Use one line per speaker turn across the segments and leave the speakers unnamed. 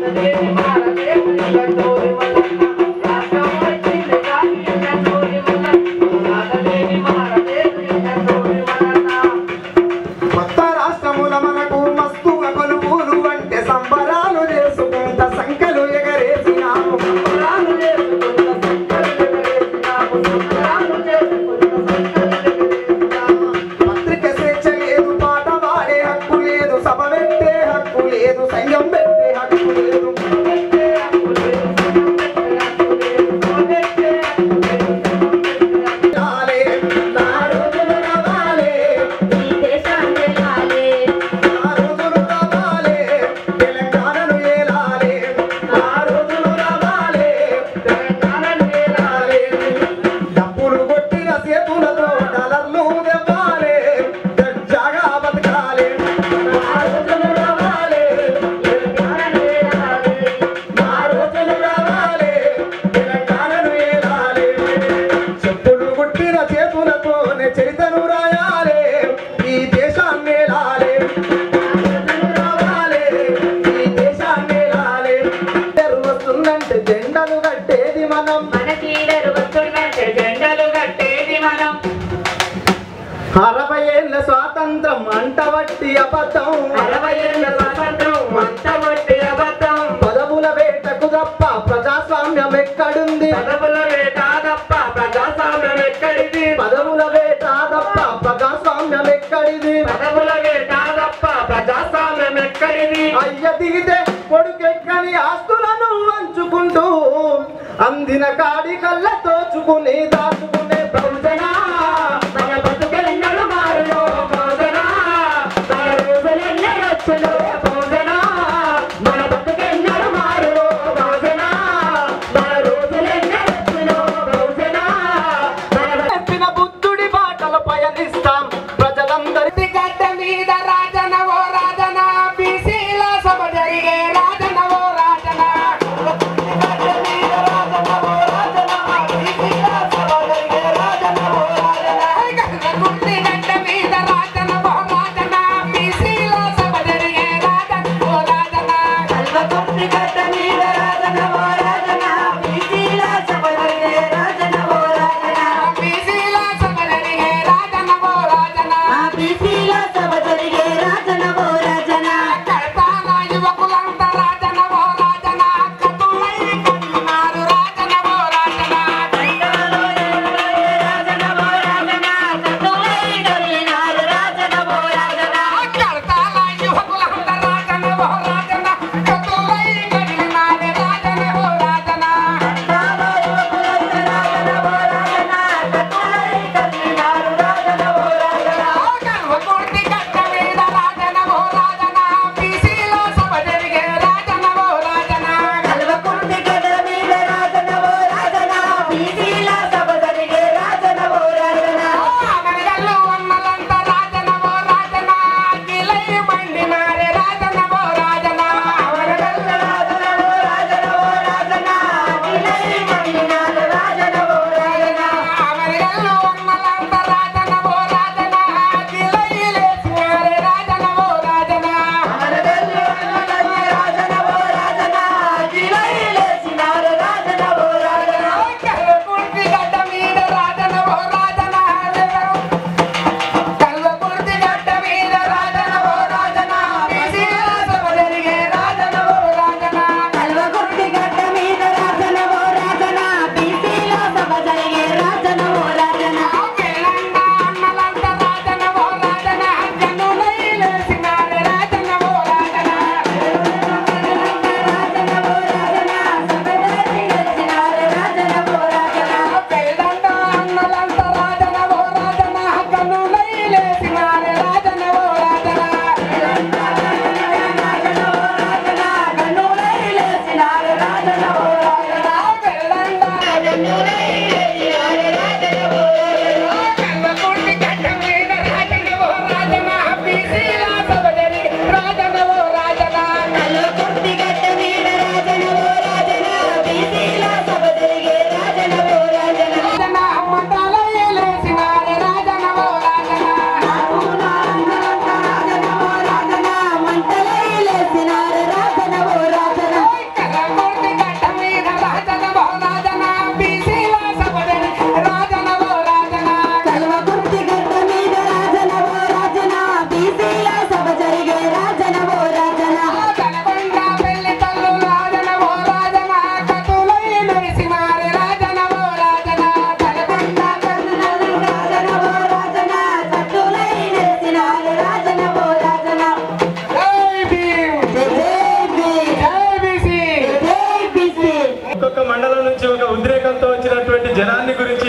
కొత్త రాష్ట్రముల మనకు మస్తుగా కొలువులు అంటే సంబరాలు చేసుకుంట సంఖ్యలు ఎగరేసినాము పత్రిక స్వేచ్ఛ లేదు పాట పాడే హక్కు లేదు సభ పెట్టే హక్కు లేదు సైన్యం పెట్టే హక్కు లేదు రాలే, నా రోజులు రావాలే, నా రోజులు రావాలే, తెలంగాణను ఏలాలే, నా రోజులు రావాలే, తెలంగాణను ఏలాలే. డబ్బులు కొట్టిన చేతులతో డాలర్లు దెవ్వాలే, దర్జాగా బతకాలే. నా రోజులు రావాలే, తెలంగాణను ఏలాలే, నా రోజులు రావాలే, తెలంగాణను ఏలాలే. చెప్పులు గుట్టిన చేతులతోనే చరితను రాయాలే ఈ దేశాన్ని ఏలాలే. రావాలే, ఈ దేశాన్ని ఏలాలే. తెరు వస్తుందంటే జెండలు కట్టేది మనం అరవై ఏళ్ళ స్వాతంత్రం అంటవట్టి అబద్ధం పదవుల వేటకు తప్ప ప్రజాస్వామ్యం ఎక్కడుంది పదవుల వేట తప్ప ప్రజాస్వామ్యం ఎక్కడిది అయ్య దిగితే కొడుకెక్కని ఆస్తులను వంచుకుంటూ అందిన కాడి కళ్ళ తోచుకుని దాచుకునే ప్రవచనా మన బతుకెన్నడు మారులో ప్రవచనా మన రోజులెన్నో వచ్చులో ప్రవచనా మన బతుకెన్నడు మారులో ప్రవచనా మన రోజులెన్నో వచ్చులో ప్రవచనా మన చెప్పిన బుద్ధుడి బాటలు పయనిస్తాం ప్రజలందరి
గడ్డ మీద రాజన ఓ రాజన బీసీల సభ జరిగే రాజన ఓ రాజన గడ్డ మీద రాజన ఓ రాజన బీసీల సభ జరిగే రాజన ఓ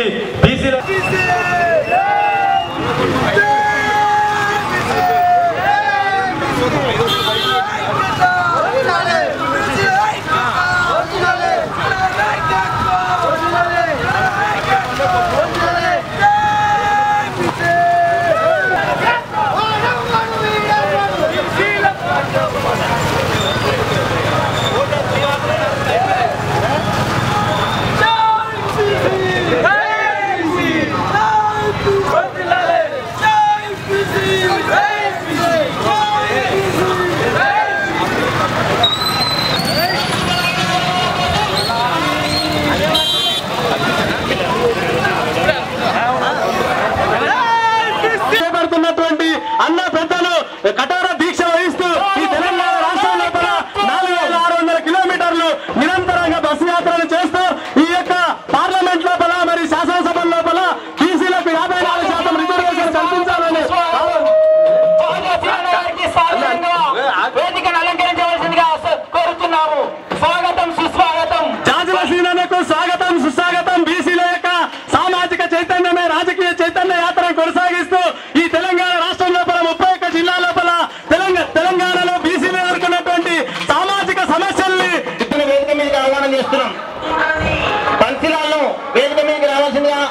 బీసీల చేపడుతున్నటువంటి అన్న పెద్దలు కఠోర దీక్ష వహిస్తూ ఈ తెలంగాణ రాష్ట్రం లోపల నాలుగు వేల ఆరు వందల కిలోమీటర్లు నిరంతరంగా బస్సు యాత్రలు చేస్తూ ఈ యొక్క పార్లమెంట్ లోపల మరి శాసనసభ లోపల బీసీలకు యాభై నాలుగు శాతం రిజర్వేషన్ కల్పించాలని
వేదికను అలంకరించవలసిందిగా కోరుతున్నాము స్వాగతం సుస్వాగతం
జాజుల సీనకు స్వాగతం సుస్వాగతం బీసీల యొక్క సామాజిక చైతన్యమే రాజకీయ చైతన్య యాత్ర కొనసాగిస్తూ ఈ తెలంగాణ రాష్ట్రం లోపల ముప్పై ఒక్క జిల్లా లోపల తెలంగాణ తెలంగాణలో బీసీలు ఎదుర్కొన్నటువంటి సామాజిక సమస్యల్ని
ఇప్పుడు వేదిక మీదకి ఆహ్వానం చేస్తున్నాం పంచిలాలను వేదిక మీదకి రావాల్సిందిగా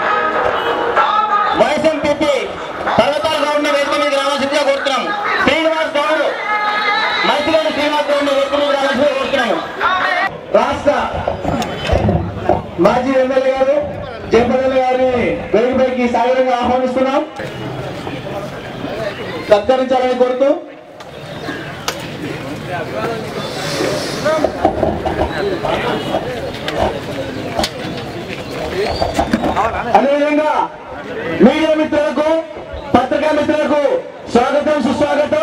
వైఎస్ఎంపీ పర్వతాలుగా ఉన్న వేదిక మీదకి రావాల్సిందిగా కోరుతున్నాం శ్రీనివాస్ గౌడ్ మంచిగాని శ్రీనివాస్ గౌడ్ వేదిక మీదకి రావాల్సిందిగా కోరుతున్నాము
రాష్ట్ర మాజీ ఎమ్మెల్యే గారు జయపదల్ గారిని వెలుగుపైకి సాగరంగా ఆహ్వానిస్తున్నాం సత్కరించాలని కోరుతూ అదేవిధంగా మీడియా మిత్రులకు పత్రికా మిత్రులకు స్వాగతం సుస్వాగతం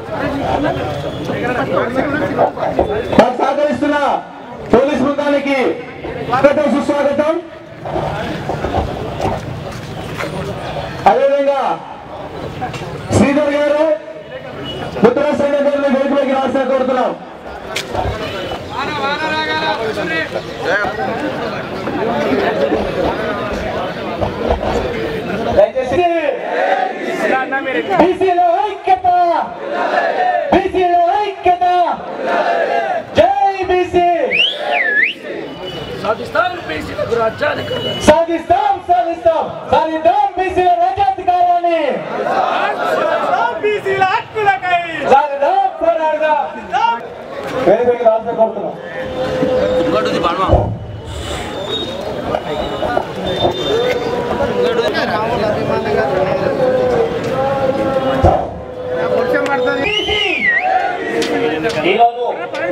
మాకు సహకరిస్తున్న పోలీస్ బృందానికి స్వాగతం సుస్వాగతం అదేవిధంగా శ్రీధర్ గారు ఉత్తర సైన్య గారిని వేదికలోకి రాష్ట్ర కోరుతున్నాం దయచేసి బీసీలో ఐక్యత బీసీలో ఐక్యత జై బీసీ సాధిస్తాం సాధిస్తాం సాధిద్దాం బీసీల రాజ్యాధికారాన్ని సాధిద్దాం పోరాడదాం వేదికకి రాష్ట్ర కోరుతున్నాం
ఈరోజు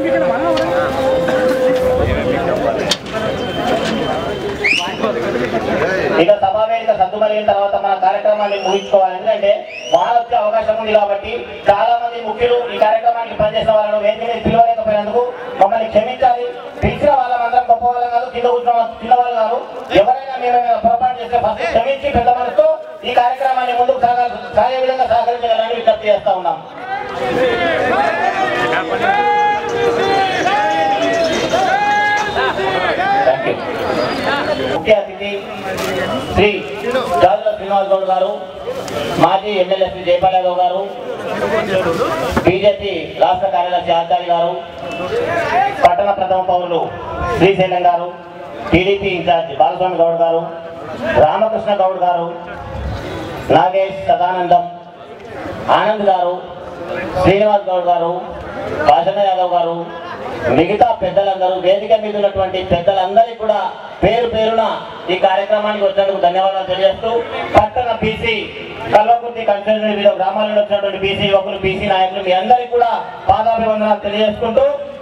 ఇక సభావేదిక సర్దుమరిగిన తర్వాత మన కార్యక్రమాన్ని ముగించుకోవాలి ఎందుకంటే వాన వచ్చే అవకాశం ఉంది కాబట్టి చాలా మంది ముఖ్యులు ఈ కార్యక్రమానికి పనిచేసిన వాళ్ళను వేదిక మీద పిలవలేకపోయినందుకు మమ్మల్ని క్షమించాలి పిలిచిన వాళ్ళమందరం గొప్ప వాళ్ళం కాదు కింద కూర్చున్న చిన్న వాళ్ళు కాదు ఎవరైనా మేము ఏమైనా పొరపాటు చేస్తే ఫస్ట్ క్షమించి పెద్ద మనసుతో ఈ కార్యక్రమాన్ని ముందుకు సాగా సాగే విధంగా సహకరించగలని విజ్ఞప్తి చేస్తా ఉన్నాం Thank you. ముఖ్య అతిథి శ్రీ జాజుల శ్రీనివాస్ గౌడ్ గారు మాజీ ఎమ్మెల్యే శ్రీ జయపాలరావు గారు బీజేపీ రాష్ట్ర కార్యదర్శి ఆచార్య గారు పట్టణ ప్రథమ పౌరులు శ్రీశైలం గారు టీడీపీ ఇన్ఛార్జ్ బాలస్వామి గౌడ్ గారు రామకృష్ణ గౌడ్ గారు నాగేష్ సదానందం ఆనంద్ గారు శ్రీనివాస్ గౌడ్ గారు భాషణ యాదవ్ గారు మిగతా పెద్దలందరూ వేదిక మీద ఉన్నటువంటి పెద్దలందరికీ కూడా పేరు పేరున ఈ కార్యక్రమానికి వచ్చినందుకు ధన్యవాదాలు తెలియజేస్తూ పట్టణ బీసీ కల్వకుర్తి కన్స్టిట్యూషన్ వివిధ గ్రామాల నుండి వచ్చినటువంటి బీసీ యువకులు బీసీ నాయకులు మీ అందరికీ కూడా పాదాభివందనాలు తెలియజేసుకుంటూ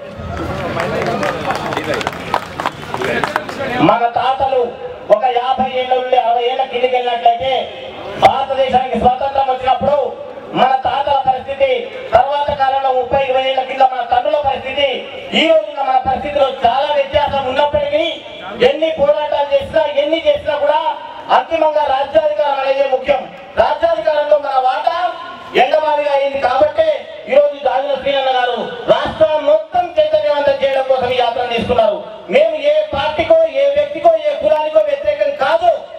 మన తాతలు ఒక యాభై ఏళ్ళ నుండి అరవై ఏళ్ళ కిందికి వెళ్ళినట్లయితే భారతదేశానికి స్వాతంత్రం వచ్చినప్పుడు మన తాతల పరిస్థితి తర్వాత కాలంలో ముప్పై ఇరవై ఏళ్ల కింద మన తండ్రుల పరిస్థితి ఈ రోజున మన పరిస్థితిలో చాలా వ్యత్యాసం ఉన్నప్పటికీ ఎన్ని పోరాటాలు చేసినా ఎన్ని చేసినా కూడా అంతిమంగా రాజ్యాధికారం అనేది ముఖ్యం రాజ్యాధికారంలో మన వాటా ఎండమావిగా అయింది కాబట్టి ఈ రోజు దాగుల శ్రీనన్న గారు రాష్ట్రం మొత్తం చైతన్యవంతం చేయడం కోసం ఈ యాత్ర తీసుకున్నారు మేము ఏ పార్టీకో ఏ వ్యక్తికో ఏ కులానికో వ్యతిరేకం కాదు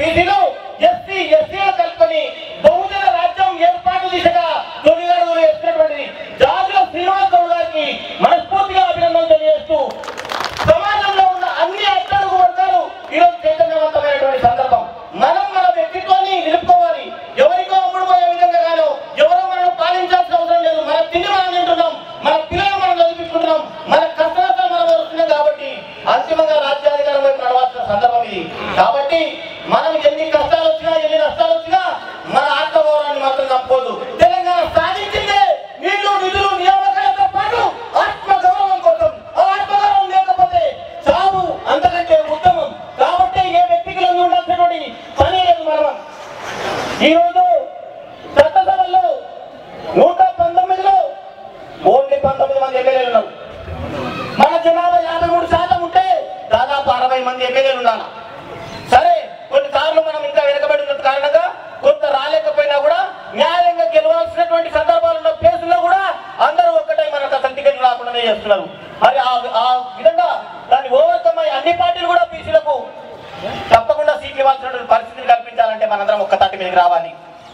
బీసీలు ఎస్సీ ఎస్సీలు కలుపుకొని బహుజన రాజ్యం ఏర్పాటు దిశగా తొలిగడుగులు వేస్తున్నటువంటి జాతుల శ్రీనివాస్ గౌడ్ గారికి మనస్ఫూర్తిగా అభినందనలు తెలియజేస్తూ సమాజంలో ఉన్న అన్ని అట్టడుగు వర్గాలు ఈరోజు చైతన్యవంతమైనటువంటి సందర్భం మనం మన వ్యక్తిత్వాన్ని నిలుపుకోవాలి ఎవరికో అమ్ముడుపోయే విధంగా కాదు ఎవరో మనం పాలించాల్సిన అవసరం లేదు మన తిండి మనం తింటున్నాం మన పిల్లలు మనం చదివించుకుంటున్నాం మన కష్టనష్టాలు మనం వస్తున్నాం కాబట్టి అంతిమంగా రాజ్యాధికారం వైపు నడవాల్సిన సందర్భం ఇది కాబట్టి మనం ఎన్ని కష్టాలు వచ్చినా ఎన్ని నష్టాలు వచ్చినా మన ఆత్మగౌరవాన్ని మాత్రం తప్పదు తెలంగాణ సాధించిందే నీళ్లు నిధులు నియామకాలతో పాటు ఆత్మగౌరవం కోసం ఆ ఆత్మగౌరవం లేకపోతే చావు అంతకంటే ఉత్తమం కాబట్టి ఏ వ్యక్తికి లొంగి ఉండాల్సినటువంటి పని లేదు మనం ఈ రోజు చట్టసభల్లో నూట పంతొమ్మిదిలో ఓన్లీ పంతొమ్మిది మంది ఎమ్మెల్యేలు ఉన్నారు మన జనాభా యాభై మూడు శాతం ఉంటే దాదాపు అరవై మంది ఎమ్మెల్యేలు ఉండాలి సరే కొన్నిసార్లు మనం ఇంకా వెనకబడి ఉన్న కారణంగా కొంత రాలేకపోయినా కూడా న్యాయంగా గెలవాల్సినటువంటి సందర్భాలు ఉన్న ప్లేసుల్లో కూడా అందరూ ఒక్కటే మనకు అసలు టికెట్ రాకుండానే చేస్తున్నారు మరి ఆ ఆ విధంగా దాన్ని ఓవర్కమ్ అయ్యి అన్ని పార్టీలు కూడా బీసీలకు తప్పకుండా సీట్లు ఇవ్వాల్సినటువంటి పరిస్థితిని కల్పించాలంటే మనందరం ఒక్క తాటి మీదకి రావాలి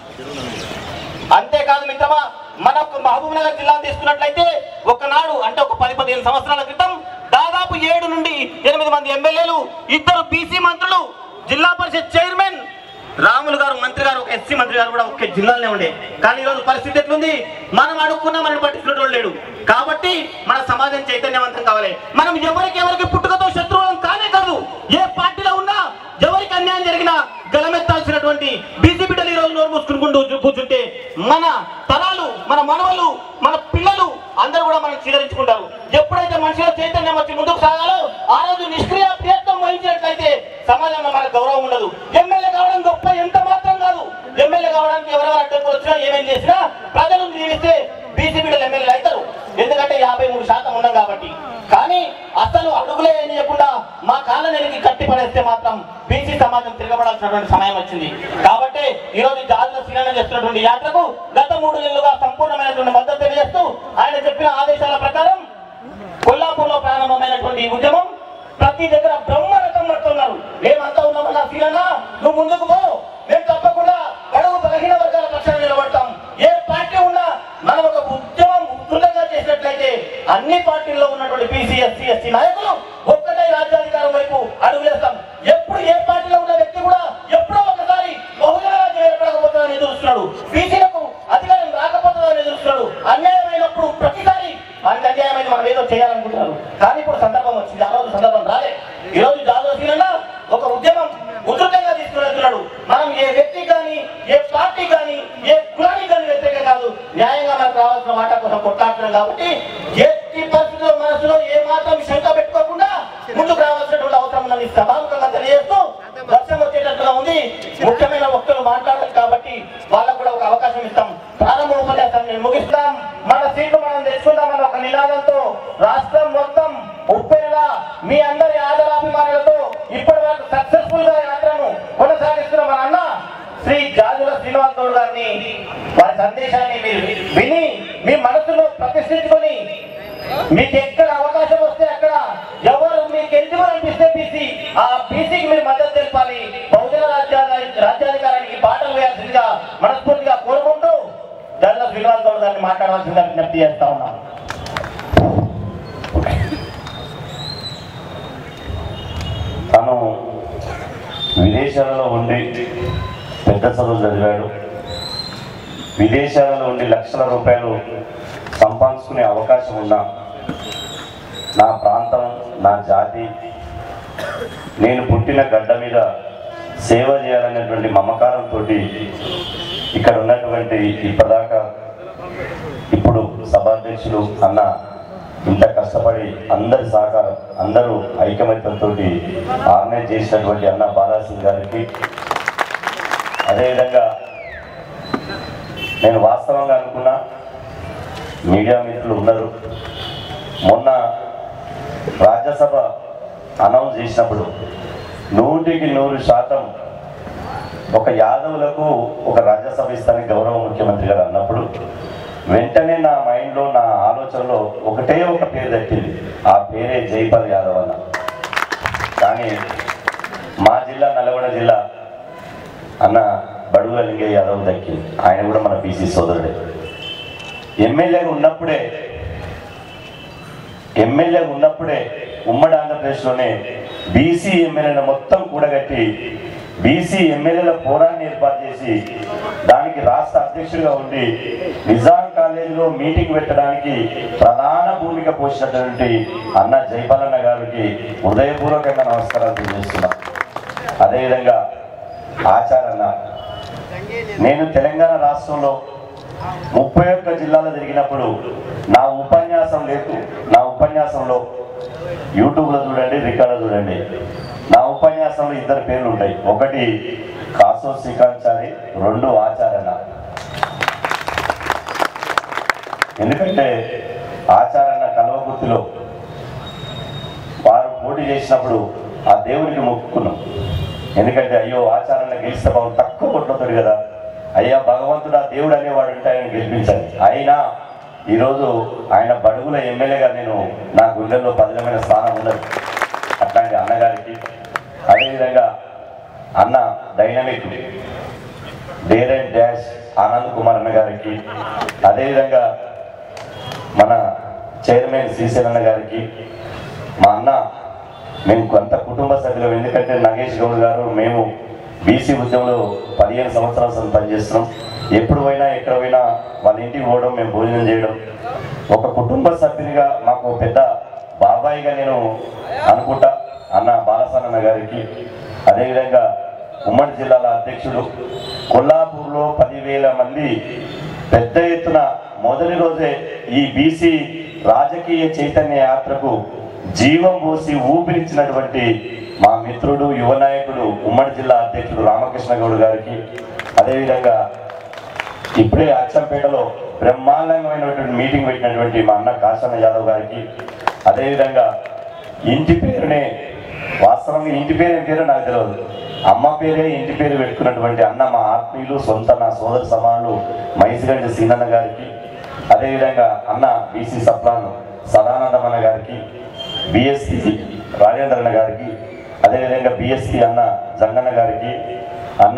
అంతేకాదు మిత్రమా మనకు మహబూబ్ నగర్ జిల్లాను తీసుకున్నట్లయితే ఒకనాడు అంటే ఒక పది పదిహేను సంవత్సరాల క్రితం దాదాపు ఏడు నుండి ఎనిమిది మంది ఎమ్మెల్యేలు ఇద్దరు బీసీ మంత్రులు జిల్లా పరిషత్ చైర్మన్ రాములు గారు మంత్రి గారు ఒక ఎస్సీ మంత్రి గారు కూడా ఒకే జిల్లాలోనే ఉండే కానీ ఈరోజు పరిస్థితి ఎట్లుంది మనం అడుక్కున్నా మనం పట్టించుకునేటోళ్ళు లేడు కాబట్టి మన సమాజం చైతన్యవంతం కావాలి మనం ఎవరికి ఎవరికి పుట్టుకతో శత్రువులం కానే కాదు ఏ పార్టీలో ఉన్నా ఎవరికి అన్యాయం జరిగినా గలమెత్తాల్సినటువంటి బీసీ బిడ్డలు ఈ రోజు నోరు మూసుకుంటూ కూర్చుంటే మన తరాలు మన మనవలు మన పిల్లలు అందరూ కూడా మనం స్వీకరించుకుంటారు ఎప్పుడైతే మనిషిలో చైతన్యం వచ్చి ముందుకు సాగాలో ఆ రోజు నిష్క్రియ ప్రయత్నం వహించినట్లయితే సమాజంలో మనకు గౌరవం ఉండదు ఎమ్మెల్యే కావడం గొప్ప ఎంత మాత్రం కాదు ఎమ్మెల్యే కావడానికి ఎవరెవరు అడ్డంకులు వచ్చినా ఏమేం చేసినా ప్రజలను దీవిస్తే బీసీ బిడ్డలు ఎమ్మెల్యేలు అవుతారు ఎందుకంటే యాభై మూడు శాతం ఉన్నాం కాబట్టి కానీ అసలు అడుగులే వేయకుండా మా కాళ్ళ నెలకి కట్టి పడేస్తే మాత్రం బీసీ సమాజం తిరగబడాల్సినటువంటి సమయం వచ్చింది కాబట్టి ఈ రోజు జాతుల శ్రీరణ చేస్తున్నటువంటి యాత్రకు గత మూడు నెలలుగా సంపూర్ణమైనటువంటి మద్దతు తెలియజేస్తూ ఆయన చెప్పిన ఆదేశాల ప్రకారం కొల్లాపూర్లో ప్రారంభమైనటువంటి ఈ ఉద్యమం ప్రతి దగ్గర బ్రహ్మరథం పడుతున్నారు మేమంతా ఉన్నామన్నా శ్రీరణ నువ్వు ముందుకు పో మేము తప్పకుండా బడుగు బలహీన వర్గాల పక్షాన నిలబడతాం ఏ పార్టీ ఉన్నా మనం ఒక ఉద్యమం ఉధృతంగా చేసినట్లయితే అన్ని పార్టీల్లో ఉన్నటువంటి బీసీ ఎస్సీ ఎస్టీ నాయకులు ఒక్కటే రాజ్యాధికారం వైపు అడుగులేస్తాం ఎప్పుడు ఏ పార్టీలో ఉన్న వ్యక్తి కూడా ఎప్పుడో ఒకసారి బహుజన రాజ్యం ఏర్పడకపోతుందని ఎదురుస్తున్నాడు బీసీలకు అధికారం రాకపోతుందని ఎదురుస్తున్నాడు అన్యాయమైనప్పుడు ప్రతిసారి మనకి అన్యాయమైన మనం ఏదో చేయాలనుకుంటున్నారు కానీ ఇప్పుడు సందర్భం వచ్చింది ఆ రోజు సందర్భం రాలే ఈ రోజు జాదవశీలన్నా ఒక ఉద్యమం ఉధృతంగా తీసుకువెళ్తున్నాడు మనం ఏ వ్యక్తి కానీ ఏ పార్టీ కానీ ఏ కులానికి కానీ వ్యతిరేకం కాదు న్యాయంగా మనకు రావాల్సిన వాటా కోసం కొట్లాడుతున్నాం కాబట్టి ఎట్టి పరిస్థితుల్లో మనసులో ఏ మాత్రం శంక పెట్టుకోకుండా ముందుకు రావాల్సినటువంటి అవసరం ఉందని సభాముఖంగా తెలియజేస్తూ వర్షం వచ్చేటట్టుగా ఉంది ముఖ్యమైన వక్తులు మాట్లాడాలి కాబట్టి వాళ్ళకు కూడా ఒక అవకాశం ఇస్తాం ప్రారంభ ఉపన్యాసాన్ని నేను ముగిస్తాం మన సీట్లు మనం తెచ్చుకుందామన్న ఒక నినాదంతో రాష్ట్రం మొత్తం ఉప్పెనలా మీ అందరి ఆదరాభిమానులతో ఇప్పటి వరకు సక్సెస్ఫుల్ గా యాత్రను కొనసాగిస్తున్న మన అన్న శ్రీ జాజుల శ్రీనివాస్ గౌడ్ గారిని వారి సందేశాన్ని మీరు విని మీ మనసులో ప్రతిష్ఠించుకొని మీకు ఎక్కడ అవకాశం వస్తే అక్కడ ఎవరు మీకు ఎలిజిబుల్ అనిపిస్తే బీసీ ఆ బీసీకి మీరు మద్దతు తెలపాలి బహుజన రాజ్యాధి రాజ్యాధికారానికి బాటలు వేయాల్సిందిగా మనస్ఫూర్తిగా కోరుకుంటూ జల్ల శ్రీనివాస్ గౌడ్ గారిని మాట్లాడవలసిందిగా విజ్ఞప్తి చేస్తా ఉన్నాను
తను విదేశాలలో ఉండి పెద్ద చదువులు చదివాడు విదేశాలలో ఉండి లక్షల రూపాయలు సంపాదించుకునే అవకాశం ఉన్నా నా ప్రాంతం నా జాతి నేను పుట్టిన గడ్డ మీద సేవ చేయాలనేటువంటి మమకారంతో ఇక్కడ ఉన్నటువంటి ఇప్పటిదాకా ఇప్పుడు సభాధ్యక్షులు అన్న ఇంత కష్టపడి అందరి సహకారం అందరూ ఐకమత్యంతో ఆర్గనైజ్ చేసినటువంటి అన్న బాలాసింగ్ గారికి అదేవిధంగా నేను వాస్తవంగా అనుకున్నా మీడియా మిత్రులు ఉన్నారు మొన్న రాజ్యసభ అనౌన్స్ చేసినప్పుడు నూటికి నూరు శాతం ఒక యాదవులకు ఒక రాజ్యసభ ఇస్తానికి గౌరవ ముఖ్యమంత్రి గారు అన్నప్పుడు వెంటనే నా మైండ్లో నా ఆలోచనలో ఒకటే ఒక పేరు దక్కింది ఆ పేరే జైపాల్ యాదవ్ అన్న కానీ మా జిల్లా నల్గొండ జిల్లా అన్న బడుగుల లింగయ్య యాదవ్ దక్కింది ఆయన కూడా మన బీసీ సోదరుడే ఎమ్మెల్యేగా ఉన్నప్పుడే ఎమ్మెల్యే ఉన్నప్పుడే ఉమ్మడి ఆంధ్రప్రదేశ్లోనే బీసీ ఎమ్మెల్యేల మొత్తం కూడగట్టి బీసీ ఎమ్మెల్యేల పోరాన్ని ఏర్పాటు చేసి దానికి రాష్ట్ర అధ్యక్షుడిగా ఉండి నిజాం కాలేజీలో మీటింగ్ పెట్టడానికి ప్రధాన భూమిక పోసినటువంటి అన్న జైపాలన్న గారికి హృదయపూర్వకంగా నమస్కారాలు తెలియజేస్తున్నా అదేవిధంగా ఆచారన్న నేను తెలంగాణ రాష్ట్రంలో ముప్పై ఒక్క జిల్లాలో తిరిగినప్పుడు నా ఉపన్యాసం లేదు నా ఉపన్యాసంలో యూట్యూబ్లో చూడండి రికార్డులో చూడండి నా ఉపన్యాసంలో ఇద్దరు పేర్లు ఉంటాయి ఒకటి కాసో శ్రీకాంచారి రెండు ఆచారణ ఎందుకంటే ఆచారణ కల్వకుర్తిలో వారు పోటీ చేసినప్పుడు ఆ దేవునికి మొక్కుకున్నాం ఎందుకంటే అయ్యో ఆచారణ గెలిస్తే బాబు తక్కువ కొట్లతోడు కదా అయ్యా భగవంతుడు ఆ దేవుడు అనేవాడు ఉంటే ఆయన గెలిపించాలి అయినా ఈరోజు ఆయన బడుగుల ఎమ్మెల్యేగా నేను నా గుండెల్లో పదిలమైన స్థానం ఉన్నది అట్లాంటి అన్నగారికి అదేవిధంగా అన్న dynamic dare and dash Anand Kumar అన్న గారికి అదేవిధంగా మన చైర్మన్ శ్రీశైలన్న గారికి మా అన్న మేము కొంత కుటుంబ సభ్యులం ఎందుకంటే నాగేష్ గౌడ్ గారు మేము బీసీ ఉద్యమంలో పదిహేను సంవత్సరాల సంది పనిచేస్తున్నాం ఎప్పుడు పోయినా ఎక్కడ పోయినా వాళ్ళ ఇంటికి పోవడం మేము భోజనం చేయడం ఒక కుటుంబ సభ్యునిగా మాకు పెద్ద బాబాయిగా నేను అనుకుంటా అన్న బాలసానన్న గారికి అదేవిధంగా ఉమ్మడి జిల్లాల అధ్యక్షుడు కొల్లాపూర్లో పదివేల మంది పెద్ద ఎత్తున మొదటి రోజే ఈ బీసీ రాజకీయ చైతన్య యాత్రకు జీవం పోసి ఊపిరిచ్చినటువంటి మా మిత్రుడు యువ నాయకుడు ఉమ్మడి జిల్లా అధ్యక్షుడు రామకృష్ణ గౌడ్ గారికి అదేవిధంగా ఇప్పుడే అచ్చంపేటలో బ్రహ్మాండమైనటువంటి మీటింగ్ పెట్టినటువంటి మా అన్న కాశన్న యాదవ్ గారికి అదేవిధంగా ఇంటి పేరునే వాస్తవంగా ఇంటి పేరు ఏం పేరు నాకు తెలియదు అమ్మ పేరే ఇంటి పేరు పెట్టుకున్నటువంటి అన్న మా ఆత్మీయులు సొంత నా సోదర సమానులు మైసిగండి సీనన్న గారికి అదేవిధంగా అన్న బీసీ సప్లాన్ సదానందమన్న గారికి బిఎస్సి రాజేంద్రన్న గారికి అదేవిధంగా బిఎస్సి అన్న జంగన్న గారికి అన్న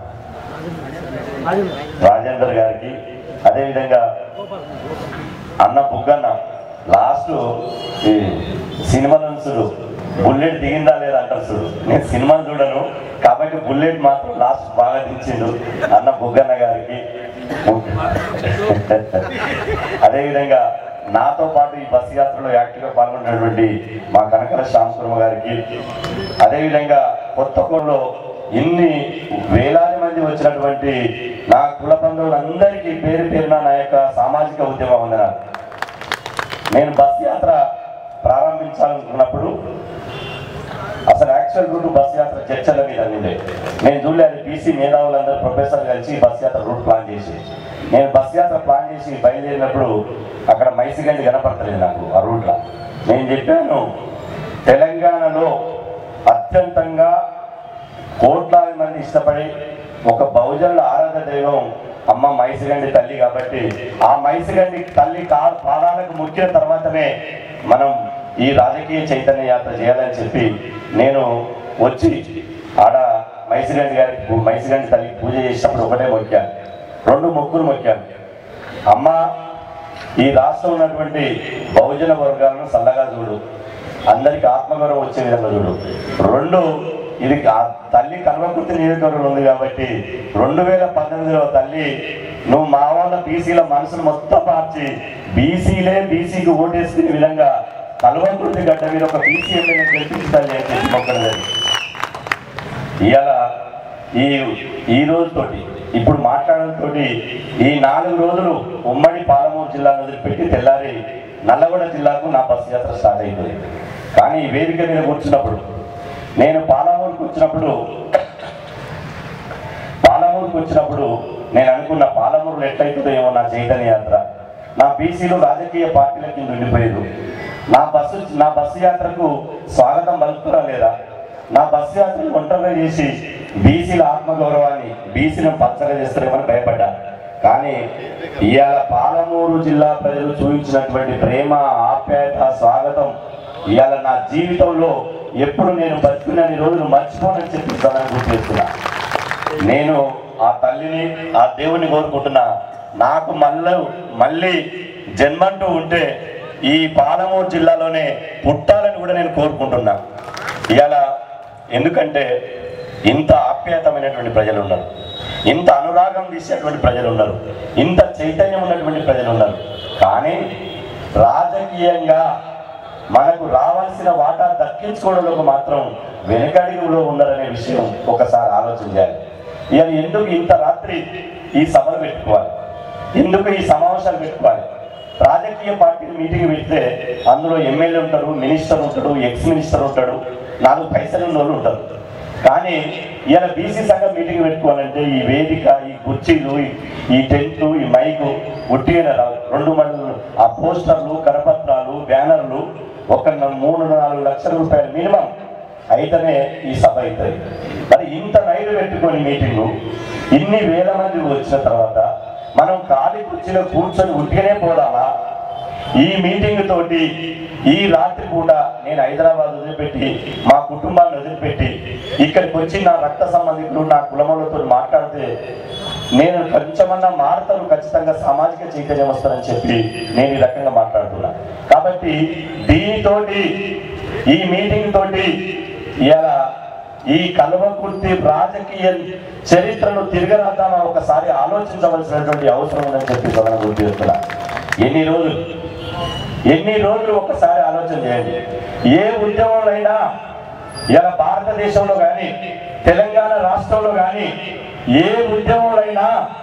రాజేందర్ గారికి అదేవిధంగా అన్న బుగ్గన్న లాస్ట్ ఈ సినిమాలో చూడు బుల్లెట్ దిగిందా లేదా అంటారు చూడు నేను సినిమా చూడను కాబట్టి బుల్లెట్ మాత్రం లాస్ట్ బాగా దించిండు అన్న బుగ్గన్న గారికి అదేవిధంగా నాతో పాటు ఈ బస్సు యాత్రలో యాక్టివ్గా పాల్గొన్నటువంటి మా కనకల శ్యామకుర్మ గారికి అదేవిధంగా కొత్తగూడలో ఇన్ని వేలాది మంది వచ్చినటువంటి నా కుల బంధువులందరికీ పేరు పేరున నా యొక్క సామాజిక ఉద్యమ వందనాలు నేను బస్ యాత్ర ప్రారంభించాలనుకున్నప్పుడు అసలు యాక్చువల్ రూట్ బస్ యాత్ర చర్చల మీద ఉండే నేను చూడలే అది బీసీ మేధావులందరూ ప్రొఫెసర్ కలిసి బస్ యాత్ర రూట్ ప్లాన్ చేసి నేను బస్ యాత్ర ప్లాన్ చేసి బయలుదేరినప్పుడు అక్కడ మైసిగండి కనపడతలేదు నాకు ఆ రూట్లో నేను చెప్పాను తెలంగాణలో అత్యంతంగా కోట్లాది మంది ఇష్టపడి ఒక బహుజనుల ఆరాధ దైవం అమ్మ మైసిగండి తల్లి కాబట్టి ఆ మైసిగండి తల్లి కా పాదాలకు మొక్కిన తర్వాతనే మనం ఈ రాజకీయ చైతన్య యాత్ర చేయాలని చెప్పి నేను వచ్చి ఆడ మైసిగండి గారికి పూ- మైసిగండి తల్లికి పూజ చేసినప్పుడు ఒకటే మొక్కాను రెండు మొక్కులు మొక్కాను అమ్మ ఈ రాష్ట్రం ఉన్నటువంటి బహుజన వర్గాలను చల్లగా చూడు అందరికి ఆత్మగౌరవం వచ్చే విధంగా చూడు రెండు ఇది ఆ తల్లి కల్వకుర్తి నియోజకవర్గం ఉంది కాబట్టి రెండు వేల పద్దెనిమిదిలో తల్లి నువ్వు మా వాళ్ళ బీసీల మనసును మొత్తం మార్చి బీసీలే బీసీకి ఓటేసుకునే విధంగా కల్వకుర్తి గడ్డ మీద ఒక బీసీ ఎమ్మెల్యే గెలిపించాలి అని చెప్పి మొక్కడం జరిగింది ఇవాళ ఈ ఈ రోజుతోటి ఇప్పుడు మాట్లాడడంతో ఈ నాలుగు రోజులు ఉమ్మడి పాలమూరు జిల్లాను వదిలిపెట్టి తెల్లారి నల్లగొండ జిల్లాకు నా బస్సు యాత్ర స్టార్ట్ అయిపోయింది కానీ ఈ వేదిక మీద కూర్చున్నప్పుడు నేను పాలమూరుకు వచ్చినప్పుడు పాలమూరుకు వచ్చినప్పుడు నేను అనుకున్న పాలమూరులో ఎట్లయితుందో ఏమో నా చైతన్య యాత్ర నా బీసీలు రాజకీయ పార్టీల కింద ఉండిపోయారు నా బస్సు నా బస్సు యాత్రకు స్వాగతం పలుకుతారా లేదా నా బస్సు యాత్రను ఒంటరిగా చేసి బీసీల ఆత్మగౌరవాన్ని బీసీలను పచ్చగా చేస్తారేమని భయపడ్డా కానీ ఇవాళ పాలమూరు జిల్లా ప్రజలు చూపించినటువంటి ప్రేమ ఆప్యాయత స్వాగతం ఇవాళ నా జీవితంలో ఎప్పుడు నేను బతుకున్న రోజులు మర్చిపోనని చెప్పి గుర్తు చేస్తున్నా నేను ఆ తల్లిని ఆ దేవుని కోరుకుంటున్నా నాకు మళ్ళీ మళ్ళీ జన్మంటూ ఉంటే ఈ పాలమూరు జిల్లాలోనే పుట్టాలని కూడా నేను కోరుకుంటున్నా ఇలా ఎందుకంటే ఇంత ఆప్యాయతమైనటువంటి ప్రజలు ఉన్నారు ఇంత అనురాగం తీసేటువంటి ప్రజలు ఉన్నారు ఇంత చైతన్యం ఉన్నటువంటి ప్రజలు ఉన్నారు కానీ రాజకీయంగా మనకు రావాల్సిన వాటా దక్కించుకోవడంలో మాత్రం వెనకడుగులో ఉన్నారనే విషయం ఒకసారి ఆలోచన చేయాలి ఇవాళ ఎందుకు ఇంత రాత్రి ఈ సభలు పెట్టుకోవాలి ఎందుకు ఈ సమావేశాలు పెట్టుకోవాలి రాజకీయ పార్టీలు మీటింగ్ పెడితే అందులో ఎమ్మెల్యే ఉంటాడు మినిస్టర్ ఉంటాడు ఎక్స్ మినిస్టర్ ఉంటాడు నాలుగు పైసలు ఉన్న వాళ్ళు ఉంటారు కానీ ఇలా బీసీ సంఘం మీటింగ్ పెట్టుకోవాలంటే ఈ వేదిక ఈ కుర్చీలు ఈ- ఈ టెంట్ ఈ మైకు ఉట్టిగానే రావు రెండు మండలు ఆ పోస్టర్లు కరపత్రాలు బ్యానర్లు ఒక న- మూడు నాలుగు లక్షల రూపాయలు మినిమం అయితేనే ఈ సభ అవుతుంది మరి ఇంత నైలు పెట్టుకొని మీటింగు ఇన్ని వేల మంది వచ్చిన తర్వాత మనం ఖాళీ కుర్చీలో కూర్చొని ఉట్టిగానే పోదామా ఈ మీటింగ్ తోటి ఈ రాత్రి పూట నేను హైదరాబాద్ వదిలిపెట్టి మా కుటుంబాన్ని వదిలిపెట్టి ఇక్కడికి వచ్చి నా రక్త సంబంధికులు నా కులములతో మాట్లాడితే నేను కొంచెమన్నా మారుతారు ఖచ్చితంగా సామాజిక చైతన్యం వస్తారని చెప్పి నేను ఈ రకంగా మాట్లాడుతున్నా కాబట్టి దీనితోటి ఈ మీటింగ్ తోటి ఇలా ఈ కల్వకుర్తి రాజకీయ చరిత్రను తిరగరాద్దామా ఒకసారి ఆలోచించవలసినటువంటి అవసరం ఉందని చెప్పి సదన గుర్తు చేస్తున్నా ఎన్ని రోజులు ఎన్ని రోజులు ఒకసారి ఆలోచన చేయండి ఏ ఉద్యమంలో అయినా ఇలా భారతదేశంలో కానీ తెలంగాణ రాష్ట్రంలో కానీ ఏ ఉద్యమంలో అయినా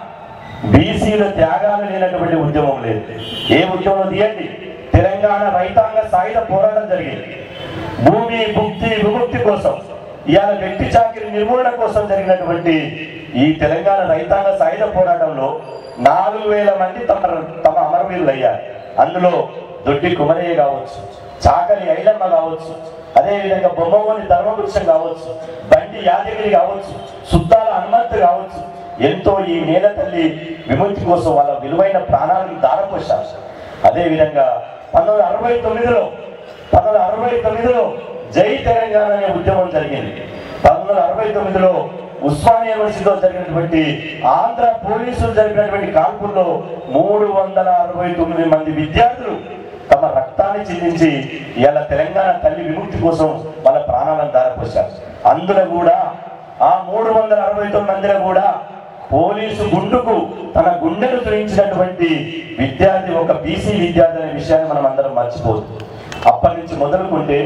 బీసీల త్యాగాలు లేనటువంటి ఉద్యమం లేదు ఏ ఉద్యమం తీయండి తెలంగాణ రైతాంగ సాయుధ పోరాటం జరిగింది భూమి భుక్తి విముక్తి కోసం ఇవాళ వ్యక్తి చాకిరి నిర్మూలన కోసం జరిగినటువంటి ఈ తెలంగాణ రైతాంగ సాయుధ పోరాటంలో నాలుగు వేల మంది తమ తమ అమరవీరులు అయ్యారు అందులో దొడ్డి కుమరయ్య కావచ్చు చాకలి ఐలమ్మ కావచ్చు అదేవిధంగా బొమ్మవోని ధర్మవృక్షం కావచ్చు బండి యాదగిరి కావచ్చు సుద్దాల హనుమంతు కావచ్చు ఎంతో ఈ నేల తల్లి విముక్తి కోసం వాళ్ళ విలువైన ప్రాణాలను దారపోశారు అదేవిధంగా పంతొమ్మిది అరవై తొమ్మిదిలో పంతొమ్మిది అరవై తొమ్మిదిలో జై తెలంగాణ అనే ఉద్యమం జరిగింది పంతొమ్మిది అరవై తొమ్మిదిలో ఉస్మానియా యూనివర్సిటీలో జరిగినటువంటి ఆంధ్ర పోలీసులు జరిపినటువంటి కాల్పుల్లో మూడు వందల అరవై తొమ్మిది మంది విద్యార్థులు తమ రక్తాన్ని చిందించి ఇవాళ తెలంగాణ తల్లి విముక్తి కోసం వాళ్ళ ప్రాణాలను దారపోశారు అందులో కూడా ఆ మూడు వందల అరవై తొమ్మిది మందిలో కూడా పోలీసు గుండుకు తన గుండెను తురించినటువంటి విద్యార్థి ఒక బీసీ విద్యార్థి అనే విషయాన్ని మనం అందరం మర్చిపోదు అప్పటి నుంచి మొదలుకుంటే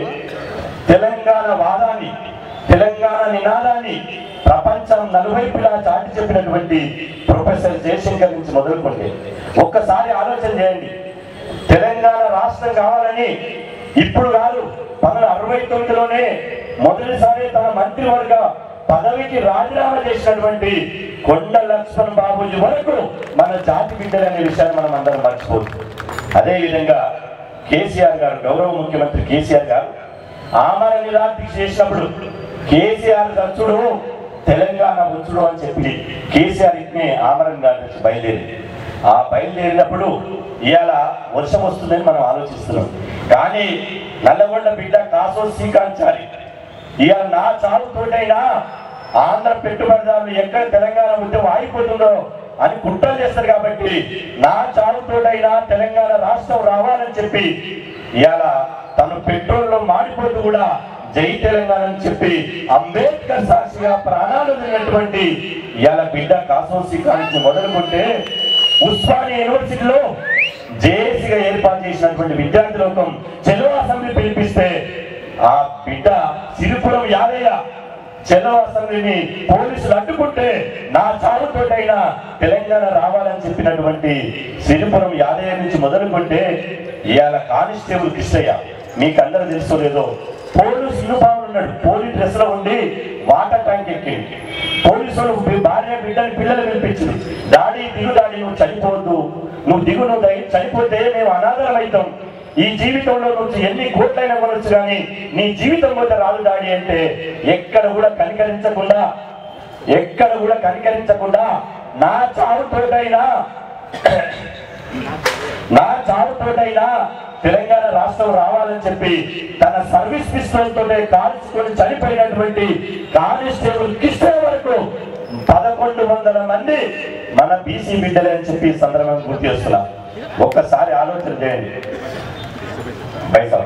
తెలంగాణ వాదాన్ని తెలంగాణ నినాదాన్ని ప్రపంచం నలువైపులా చాటి చెప్పినటువంటి ప్రొఫెసర్ జయశంకర్ నుంచి మొదలుకుంటే ఒక్కసారి ఆలోచన చేయండి తెలంగాణ రాష్ట్రం కావాలని ఇప్పుడు కాదు పంతొమ్మిది అరవై తొమ్మిదిలోనే మొదటిసారి తన మంత్రివర్గ పదవికి రాజీనామా చేసినటువంటి కొండ లక్ష్మణ్ బాబుజీ వరకు మన జాతి బిడ్డలు అనే విషయాన్ని మనం అందరం మర్చిపోదు అదేవిధంగా కేసీఆర్ గారు గౌరవ ముఖ్యమంత్రి కేసీఆర్ గారు ఆమర నిరాదీక్ష చేసినప్పుడు కేసీఆర్ ఖర్చుడు తెలంగాణ వచ్చుడు అని చెప్పి కేసీఆర్ ఇట్నే ఆమరణ నిరాదీక్ష బయలుదేరి ఆ బయలుదేరినప్పుడు ఇవాళ వర్షం వస్తుందని మనం ఆలోచిస్తున్నాం కానీ నల్లగొండ బిడ్డ కాసో శ్రీకాంచారి ఇవాళ నా చావుతోటైనా ఆంధ్ర పెట్టుబడిదారులు ఎక్కడ తెలంగాణ ఉద్యమం ఆగిపోతుందో అని కుట్రలు చేస్తారు కాబట్టి నా చావుతోటైనా తెలంగాణ రాష్ట్రం రావాలని చెప్పి ఇవాళ తను పెట్రోల్లో మాడిపోతూ కూడా జై తెలంగాణ అని చెప్పి అంబేద్కర్ సాక్షిగా ప్రాణాలు వదిలినటువంటి ఇవాళ బిడ్డ కాసం శ్రీకాంత్ మొదలుకుంటే ఉస్మానియా యూనివర్సిటీలో జేఏసీగా ఏర్పాటు చేసినటువంటి విద్యార్థి లోకం చెలో అసెంబ్లీ పిలిపిస్తే ఆ బిడ్డ సిరిపురం యాదయ్య చెలో అసెంబ్లీని పోలీసులు అడ్డుకుంటే నా చావుతోటైనా తెలంగాణ రావాలని చెప్పినటువంటి సిరిపురం యాదయ్య నుంచి మొదలుకుంటే ఇవాళ కానిస్టేబుల్ కృష్ణయ్య మీకు అందరూ తెలుసో లేదో పోలీసు యూనిఫామ్ ఉన్నాడు పోలీస్ డ్రెస్ లో ఉండి వాటర్ ట్యాంక్ ఎక్కింది పోలీసులు మీ భార్య బిడ్డని పిల్లలు పిలిపించారు డాడీ దిగు డాడీ నువ్వు చనిపోవద్దు నువ్వు దిగు నువ్వు దయ- చనిపోతే మేము అనాథరం అవుతాం ఈ జీవితంలో నుంచి ఎన్ని కోట్లైనా కొనొచ్చు కానీ నీ జీవితం పోతే రాదు డాడీ అంటే ఎక్కడ కూడా కనికరించకుండా ఎక్కడ కూడా కనికరించకుండా నా చావుతోటైనా నా చావుతోటైనా తెలంగాణ రాష్ట్రం రావాలని చెప్పి తన సర్వీస్ పిస్టల్ తోటే కాల్చుకొని చనిపోయినటువంటి కానిస్టేబుల్ కిష్ట వరకు వందల మంది మన బీసీ బిడ్డలే అని చెప్పి ఈ సందర్భంగా గుర్తు చేస్తున్నా ఒక్కసారి ఆలోచన చేయండి పైసా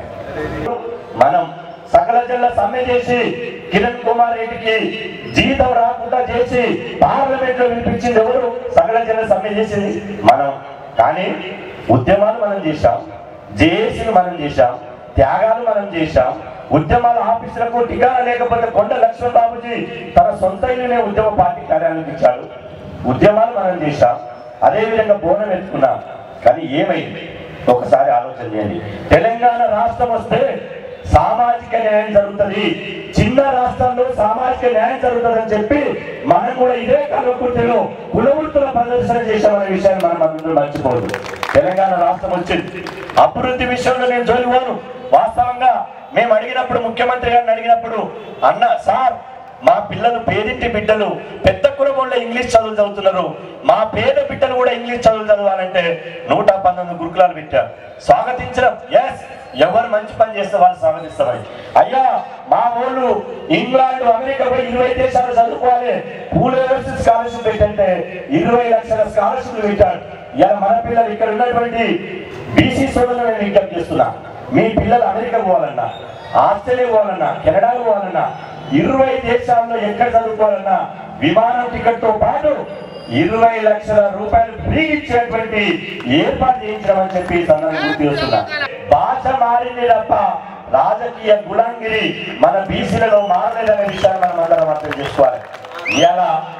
మనం సకల జిల్లా సమ్మె చేసి కిరణ్ కుమార్ రెడ్డికి జీతం రాకుండా చేసి పార్లమెంట్ లో వినిపించింది ఎవరు సకల జిల్లా సమ్మె చేసింది మనం కానీ ఉద్యమాలు మనం చేశాం జేఏసీలు మనం చేశాం త్యాగాలు మనం చేశాం ఉద్యమాల ఆఫీసులకు టికానా లేకపోతే కొండ లక్ష్మణ్ బాబుజీ తన సొంత ఇల్లునే ఉద్యమ పార్టీ కార్యాలయం ఇచ్చాడు ఉద్యమాలు మనం చేశాం అదేవిధంగా బోనం ఎత్తుకున్నాం కానీ ఏమైంది ఒకసారి ఆలోచన చేయండి తెలంగాణ రాష్ట్రం వస్తే సామాజిక న్యాయం జరుగుతుంది చిన్న రాష్ట్రంలో సామాజిక న్యాయం జరుగుతుందని చెప్పి మనం కూడా ఇదే కల్వకుర్తిలో కులవృత్తుల ప్రదర్శన చేశామనే విషయాన్ని మనం అందరూ మర్చిపోదు తెలంగాణ రాష్ట్రం వచ్చింది అభివృద్ధి విషయంలో నేను జోలివాను వాస్తవంగా మేము అడిగినప్పుడు ముఖ్యమంత్రి గారిని అడిగినప్పుడు అన్న సార్ మా పిల్లలు పేదింటి బిడ్డలు పెద్ద కులమోళ్ళ ఇంగ్లీష్ చదువులు చదువుతున్నారు మా పేద బిడ్డలు కూడా ఇంగ్లీష్ చదువులు చదవాలంటే నూట పంతొమ్మిది గురుకులాలు పెట్టారు స్వాగతించడం ఎస్ ఎవరు మంచి పని చేస్తే వాళ్ళు స్వాగతిస్తామని అయ్యా మా ఊళ్ళు ఇంగ్లాండ్ అమెరికా పోయి ఇరవై దేశాలు చదువుకోవాలి పూల్ యూనివర్సిటీ స్కాలర్షిప్ పెట్టంటే ఇరవై లక్షల స్కాలర్షిప్ పెట్టారు ఇలా మన పిల్లలు ఇక్కడ ఉన్నటువంటి బీసీ సోదరులు నేను విజ్ఞప్తి చేస్తున్నా మీ పిల్లలు అమెరికా పోవాలన్నా ఆస్ట్రేలియా పోవాలన్నా కెనడా పోవాలన్నా ఇరవై దేశాల్లో ఎక్కడ చదువుకోవాలన్నా విమానం టికెట్ తో పాటు ఇరవై లక్షల రూపాయలు ఫ్రీ ఇచ్చేటువంటి ఏర్పాటు చేయించడం అని చెప్పి ఈ సందర్భంగా గుర్తు చేస్తున్నా భాష మారింది తప్ప రాజకీయ గులాంగిరి మన బీసీలలో మారలేదనే విషయాన్ని మనం అందరం అర్థం చేసుకోవాలి ఇవాళ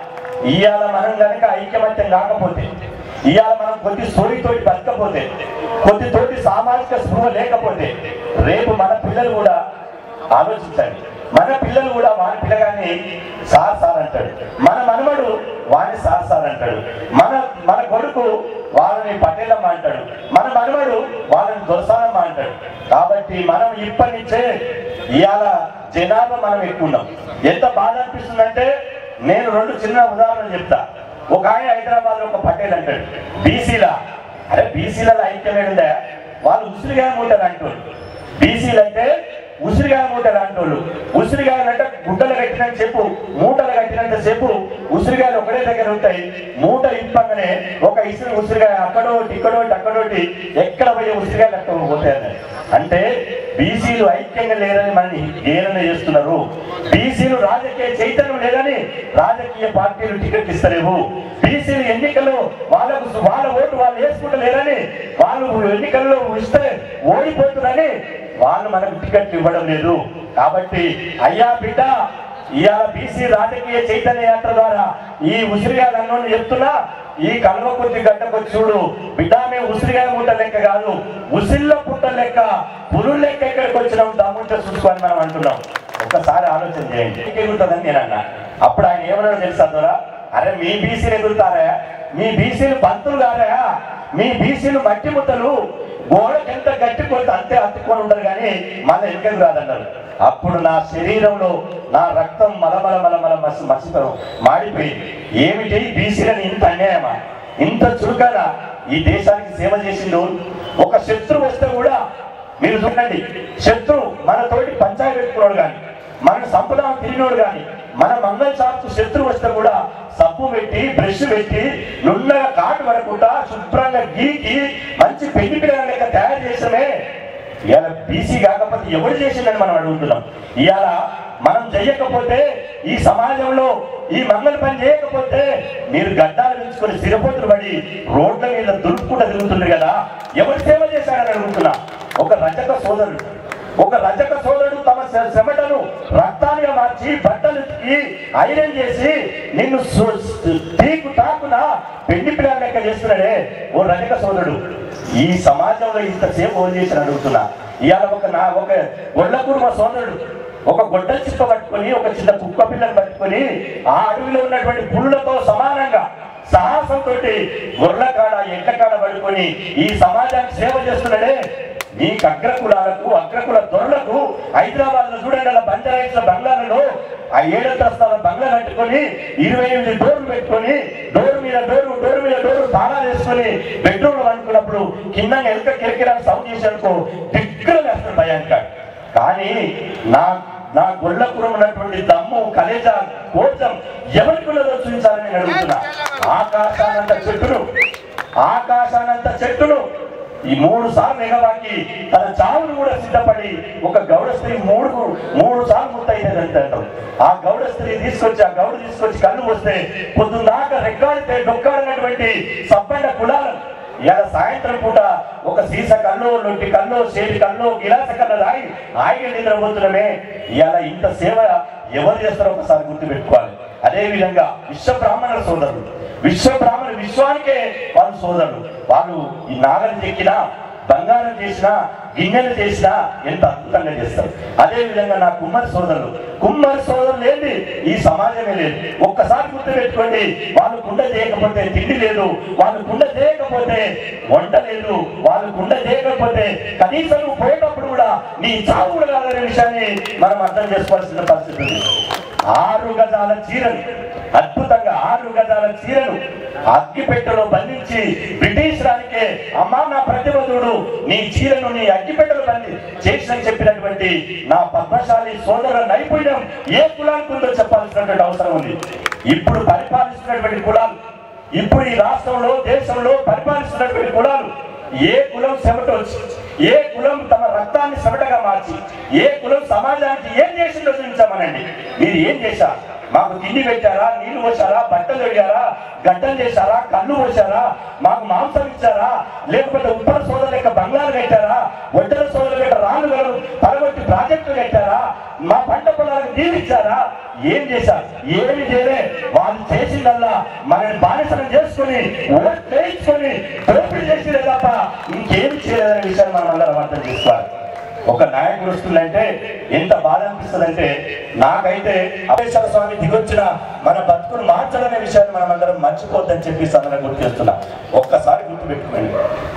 ఇవాళ మనం కనుక ఐకమత్యం కాకపోతే ఇవాళ మనం కొద్ది సోడితోటి బతకపోతే కొద్ది తోటి సామాజిక స్పృహ లేకపోతే రేపు మన పిల్లలు కూడా ఆలోచించండి మన పిల్లలు కూడా వాని పిల్లగాన్ని సార్ సార్ అంటాడు మన మనవడు వాడిని సార్ సార్ అంటాడు మన మన కొడుకు వాళ్ళని పటేలమ్మ అంటాడు మన మనవడు వాళ్ళని దొరసానమ్మ అంటాడు కాబట్టి మనం ఇప్పటి నుంచే ఇవాళ జనాభా మనం ఎక్కువ ఉన్నాం ఎంత బాధ అనిపిస్తుందంటే నేను రెండు చిన్న ఉదాహరణలు చెప్తా ఒక ఆయన హైదరాబాద్ లో ఒక పటేల్ అంటాడు బీసీలా అరే బీసీలలో ఐక్యం ఏంటంటే వాళ్ళు ఉసిరిగా మూటలు అంటారు బీసీలు అంటే ఉసిరిగా మూటలు అంటోళ్ళు ఉసిరిగాయలు అంటే గుడ్డలు కట్టినంత సేపు మూటలు కట్టినంత సేపు ఉసిరిగాయలు ఒకటే దగ్గర ఉంటాయి మూట ఇప్పగానే ఒక ఇసురు ఉసిరిగాయ అక్కడోటి ఇక్కడోటి అక్కడోటి ఎక్కడ పోయే ఉసిరిగాయలు అక్కడ పోతాయని అంటే బీసీలు ఐక్యంగా లేరని మనని ఏదైనా చేస్తున్నారు బీసీలు రాజకీయ చైతన్యం లేదని రాజకీయ పార్టీలు టికెట్ ఇస్తలేవు బీసీలు ఎన్నికల్లో వాళ్ళకు వాళ్ళ ఓటు వాళ్ళు వేసుకుంటలేరని వాళ్ళు ఎన్నికల్లో ఇస్తే ఓడిపోతుందని వాళ్ళు మనకు టికెట్ ఇవ్వడం లేదు కాబట్టి అయ్యా బిడ్డ ఇవాళ బీసీ రాజకీయ చైతన్య యాత్ర ద్వారా ఈ ఉసిరిగాయలన్నో చెప్తున్నా ఈ కల్వ కొద్ది గడ్డకొచ్చి చూడు బిడ్డ మేము ఉసిరిగాయ మూట లెక్క కాదు ఉసిళ్ళ పుట్ట లెక్క పురుడు లెక్క ఎక్కడికి వచ్చినాం దమ్ముంటే చూసుకొని మనం అంటున్నాం ఒక్కసారి ఆలోచన చేయండి ఎగురుతుందని నేను అన్నా అప్పుడు ఆయన ఏమన్నాడో తెలుసా దొరా అరే మీ బీసీలు ఎగురుతారా మీ బీసీలు పంతులు కారా మీ బీసీలు మట్టి ముద్దలు గోడకి ఎంత గట్టి కొడితే అంతే అతుక్కొని ఉంటారు కానీ మళ్ళీ వెనుకకు రాదన్నారు అప్పుడు నా శరీరంలో నా రక్తం మలమల మలమల మసి మసితో మాడిపోయింది ఏమిటి బీసీలని ఇంత అన్యాయమా ఇంత చురుకగా ఈ దేశానికి సేవ చేసిండు ఒక శత్రువు వస్తే కూడా మీరు చూడండి శత్రువు మన తోటి పంచాయతీ పెట్టుకున్నాడు కానీ మన సంపద తిరిగినోడు కానీ మన మంగళ షాప్కు శత్రువు వస్తే కూడా సబ్బు పెట్టి బ్రష్ పెట్టి నున్నగా కాటు పడకుండా శుభ్రంగా గీకి మంచి పెళ్లి పిల్లల లెక్క తయారు చేసమే ఇవాళ బీసీ కాకపోతే ఎవరు చేసిందని మనం అడుగుతున్నాం ఇవాళ మనం చెయ్యకపోతే ఈ సమాజంలో ఈ మంగళ పని చేయకపోతే మీరు గడ్డాలు పెంచుకొని సిరపోతులు పడి రోడ్ల మీద దులుపుకుంటూ తిరుగుతుంది కదా ఎవరు సేవ చేశారని అడుగుతున్నా ఒక రజక సోదరుడు ఒక రజక సోదరుడు తమ శ్ర- శ్రమటను రక్తాలుగా మార్చి బట్టలు ఉతికి ఐరన్ చేసి నిన్ను సు- సు- తీకు తాకున పెళ్లి పిల్లల లెక్క చేస్తున్నాడే ఓ రజక సోదరుడు ఈ సమాజంలో ఇంతసేపు ఓన్ చేసి అడుగుతున్నా ఇవాళ ఒక నా ఒక గొడ్లకూరు మా సోదరుడు ఒక గొడ్డ చిప్ప పట్టుకొని ఒక చిన్న కుక్క పిల్లని పట్టుకొని ఆ అడవిలో ఉన్నటువంటి పులులతో సమానంగా సాహసంతో గొర్రెల కాడ ఎడ్ల కాడ పడుకొని ఈ సమాజానికి సేవ చేస్తున్నాడే మీకు అగ్రకులాలకు అగ్రకుల దొరలకు హైదరాబాద్ లో చూడండి అలా బంజారాయిల బంగ్లాలలో ఆ ఏడంతస్తాల బంగ్లా కట్టుకొని ఇరవై ఎనిమిది డోర్లు పెట్టుకొని డోర్ మీద డోరు డోర్ మీద డోరు తాళాలు వేసుకొని బెడ్రూమ్ లో అనుకున్నప్పుడు కింద ఎలుక కిరకిరాలు సౌండ్ చేసేందుకు దిక్కులు వేస్తాడు భయానికి కానీ నా నా గొల్లపురం ఉన్నటువంటి దమ్ము కలేజా కోచం ఎవరికి ఉన్నదో చూపించాలని నేను అడుగుతున్నా ఆకాశానంత చెట్టును ఆకాశానంత చెట్టును ఈ మూడు సార్లు ఎగబాకి తన చావును కూడా సిద్ధపడి ఒక గౌడ స్త్రీ మూడు మూడు సార్లు ముత్తైందంటే అంటారు ఆ గౌడ స్త్రీ తీసుకొచ్చి ఆ గౌడ తీసుకొచ్చి కళ్ళు వస్తే పొద్దున్నాక రెక్కాడితే డొక్కాడినటువంటి సబ్బండ కులాలను ఇలా సాయంత్రం పూట ఒక సీస కళ్ళు లొట్టి కళ్ళు చేతి కళ్ళు గిలాస కళ్ళు తాగి ఆగి నిద్రపోతున్నామే ఇలా ఇంత సేవ ఎవరు చేస్తారో ఒకసారి గుర్తు పెట్టుకోవాలి అదే విధంగా విశ్వ బ్రాహ్మణుల సోదరులు విశ్వ బ్రాహ్మణ విశ్వానికే వాళ్ళు సోదరులు వాళ్ళు ఈ నాగలు చెక్కినా బంగారం చేసినా గిన్నెలు చేసినా ఎంత అద్భుతంగా చేస్తారు అదే విధంగా నా కుమ్మరి సోదరులు కుమ్మరి సోదరులు ఏంటి ఈ సమాజమే లేదు ఒక్కసారి గుర్తు పెట్టుకోండి వాళ్ళు కుండ చేయకపోతే తిండి లేదు వాళ్ళు కుండ చేయకపోతే వంట లేదు వాళ్ళు కుండ చేయకపోతే కనీసం నువ్వు పోయేటప్పుడు కూడా నీ చావు కూడా కాదనే విషయాన్ని మనం అర్థం చేసుకోవాల్సిన పరిస్థితి ఉంది ఆరు గజాల చీరను అద్భుతంగా ఆరు గజాల చీరను అగ్గిపెట్టెలో బంధించి బ్రిటిష్ రానికే అమ్మా నా ప్రతిభదుడు నీ చీరను నీ అగ్గిపెట్టెలో బంధి చేసిన చెప్పినటువంటి నా పద్మశాలి సోదరుల నైపుణ్యం ఏ కులానికి ఉందో చెప్పాల్సినటువంటి అవసరం ఉంది ఇప్పుడు పరిపాలిస్తున్నటువంటి కులాలు ఇప్పుడు ఈ రాష్ట్రంలో దేశంలో పరిపాలిస్తున్నటువంటి కులాలు ఏ కులం చెమటొచ్చి ఏ కులం తమ రక్తాన్ని చెమటగా మార్చి ఏ కులం సమాజానికి ఏం చేసిందో చూపించామనండి మీరు ఏం చేశారు మాకు తిండి పెట్టారా నీళ్లు పోసారా బట్టలు తొడిగారా గడ్డలు చేశారా కళ్ళు పోసారా మాకు మాంసం ఇచ్చారా లేకపోతే ఉత్తర సోదరుల యొక్క బంగ్లాలు కట్టారా ఒడ్డల సోదరుల యొక్క రాళ్ళుಗಳು పరగొట్టి ప్రాజెక్టులు కట్టారా మా పంట పొలాలకు నీళ్ళు ఇచ్చారా ఏం చేశారు ఏమి చేయలే వాళ్ళు చేసిందల్లా మనల్ని బానిసనం చేసుకుని ఓట్ వేయించుకొని దోపిడీ చేసిరే తప్ప ఇంకేం చేయలేదనే విషయాన్ని మనం అందరం అర్థం చేసుకోవాలి ఒక నాయకుడు వస్తుందంటే ఎంత బాధ అనిపిస్తుందంటే నాకైతే అభేశ్వర స్వామి దిగొచ్చిన మన బతుకును మార్చాలనే విషయాన్ని మనం అందరం మర్చిపోద్దని చెప్పి సందర్భం గుర్తు చేస్తున్నా ఒక్కసారి గుర్తు పెట్టుకోండి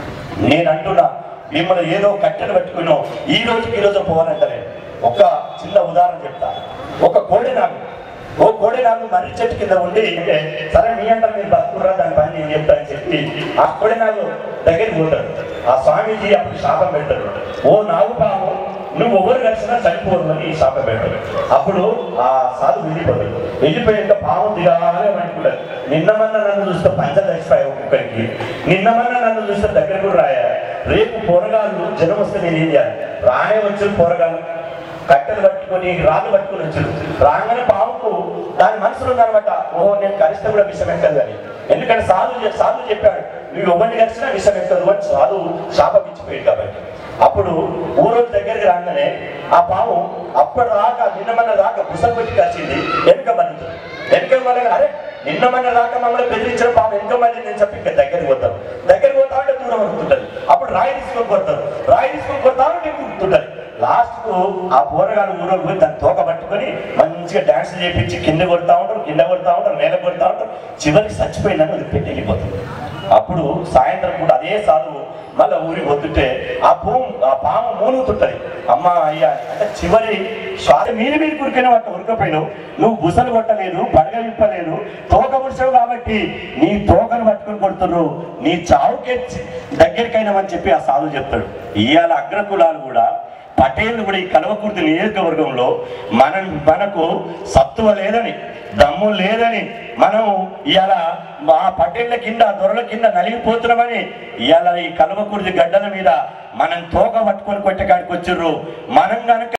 నేను అంటున్నా మిమ్మల్ని ఏదో కట్టెలు పెట్టుకునో ఈ రోజుకి ఈ రోజు పోవాలంటే ఒక చిన్న ఉదాహరణ చెప్తా ఒక కోడి నాకు ఓ కోడి నాగు మర్రి చెట్టు కింద ఉండి అంటే, సరే మీ అంటారు మీరు బతుకుర్రా దాని పని నేను చెప్తానని చెప్పి ఆ కోడి నాగు దగ్గరికి పోతాడు ఆ స్వామీజీ అప్పుడు శాపం పెడతాడు ఓ నాగు పాము నువ్వు ఎవరు కలిసినా చనిపోరు అని శాపం పెడతాడు అప్పుడు ఆ సాధు వెళ్ళిపోతాడు వెళ్ళిపోయాక పాము దిగాలే అనుకుంటాడు నిన్నమన్న నన్ను చూస్తే పంచ చచ్చిపోయావు ఒక్కొక్కరికి నిన్నమన్న నన్ను చూస్తే దగ్గర కూడా రాయా రేపు పోరగాళ్ళు జనం వస్తే నేను ఏం చేయాలి రానే వచ్చిన పోరగాళ్ళు కట్టెలు పట్టుకొని రాళ్ళు పట్టుకొని వచ్చాడు రాగానే పాముకు దాని మనసులో ఉందన్నమాట ఓహో నేను కలిస్తే కూడా విషం ఎక్కదు అని ఎందుకంటే సాధు చె- సాధు చెప్పాడు నువ్వు ఎవరిని కలిసినా విషం ఎక్కదు అని సాధు శాపం ఇచ్చిపోయాడు కాబట్టి అప్పుడు ఊరోజు దగ్గరికి రాగానే ఆ పాము అప్పటిదాకా నిన్నమన్న దాకా బుసలు పెట్టి కాసింది వెనుక బంధుతుంది వెనుక వాళ్ళని అరే నిన్నమన్న దాకా మమ్మల్ని బెదిరించిన పాము వెనుక మళ్ళీ నేను చెప్పి ఇంకా దగ్గరికి పోతాం దగ్గరికి పోతా ఉంటే దూరం అనుకుంటుంది అప్పుడు రాయి తీసుకొని కొడతారు రాయి తీసుకొని కొడతా ఉంటే గుర్తుంటుంది లాస్ట్ కు ఆ పోరగాడు ఊరో పోయి దాన్ని తోక పట్టుకొని మంచిగా డాన్స్ చేపించి కింద కొడతా ఉంటారు కింద కొడతా ఉంటారు నేల కొడతా ఉంటారు చివరికి చచ్చిపోయిందని వదిలిపెట్టి వెళ్ళిపోతుంది అప్పుడు సాయంత్రం కూడా అదే సాధువు మళ్ళీ ఊరికి పోతుంటే ఆ భూమి ఆ పాము మూలుగుతుంటది అమ్మా అయ్యా అంటే చివరి శ్వాస మీరు మీరు కురికిన వాటి ఉరకపోయినావు నువ్వు బుసలు కొట్టలేదు పడగ విప్పలేదు తోక ముడిచావు కాబట్టి నీ తోకను పట్టుకొని కొడుతున్నారు నీ చావుకే దగ్గరికైనామని చెప్పి ఆ సాధువు చెప్తాడు ఇవాళ అగ్రకులాలు కూడా పటేల్ కూడా ఈ కల్వకుర్తి నియోజకవర్గంలో మనం మనకు సత్తువ లేదని దమ్ము లేదని మనం ఇవాళ మా పటేళ్ల కింద దొరల కింద నలిగిపోతున్నామని ఇవాళ ఈ కల్వకుర్తి గడ్డల మీద మనం తోక పట్టుకొని కొట్టకాడికి వచ్చిర్రు మనం గనక